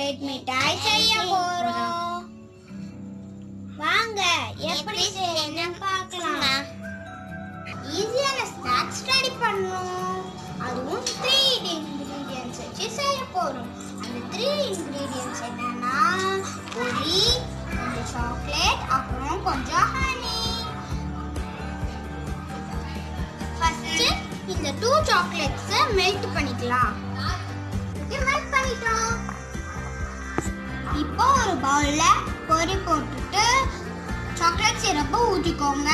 Chocolate மிட்டாய் செய்ய போறோம் வாங்க எப்படி செய்யணும்னு பார்க்கலாம் ஈஸியான ஸ்நாக்ஸ் ரெடி பண்ணணும் அதுவும் த்ரீ இன்கிரீடியன்ஸ் வச்சு செய்ய போறோம் அந்த த்ரீ இன்கிரீடியன்ஸ் என்னன்னா பொரி கொஞ்சம் சாக்லேட் அப்புறம் கொஞ்சம் ஹனி ஃபர்ஸ்ட் இந்த டூ சாக்லேட்ஸை மெல்ட் பண்ணிக்கலாம் மெல்ட் பண்ணிட்டோம் இப்போ ஒரு பவுல்ல பொரி போட்டுட்டு சாக்லேட் சிரப்பை ஊற்றிக்கோங்க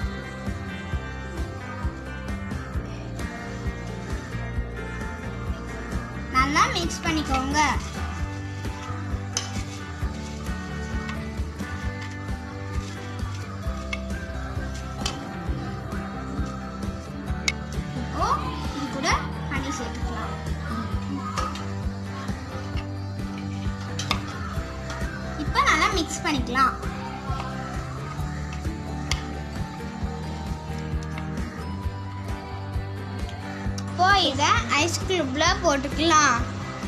நல்லா மிக்ஸ் பண்ணிக்கோங்க இப்போ இது கூட ஹனி சேர்த்துக்கலாம் இப்போ நல்லா மிக்ஸ் பண்ணிக்கலாம் இப்போ இதை ஐஸ் கியூப்ல போட்டுக்கலாம்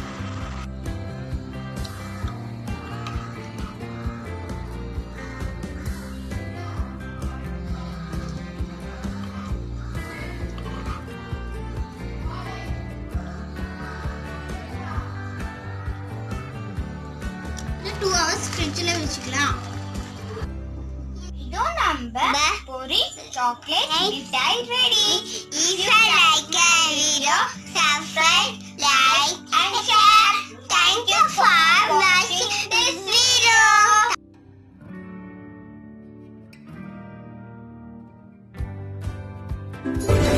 டூ ஹவர்ஸ் ஃப்ரிட்ஜில் வச்சுக்கலாம் இதோ நம்ம பொரி சாக்லேட் மிட்டாய் ready If you like our video, subscribe, like, and share. Thank you for watching this video.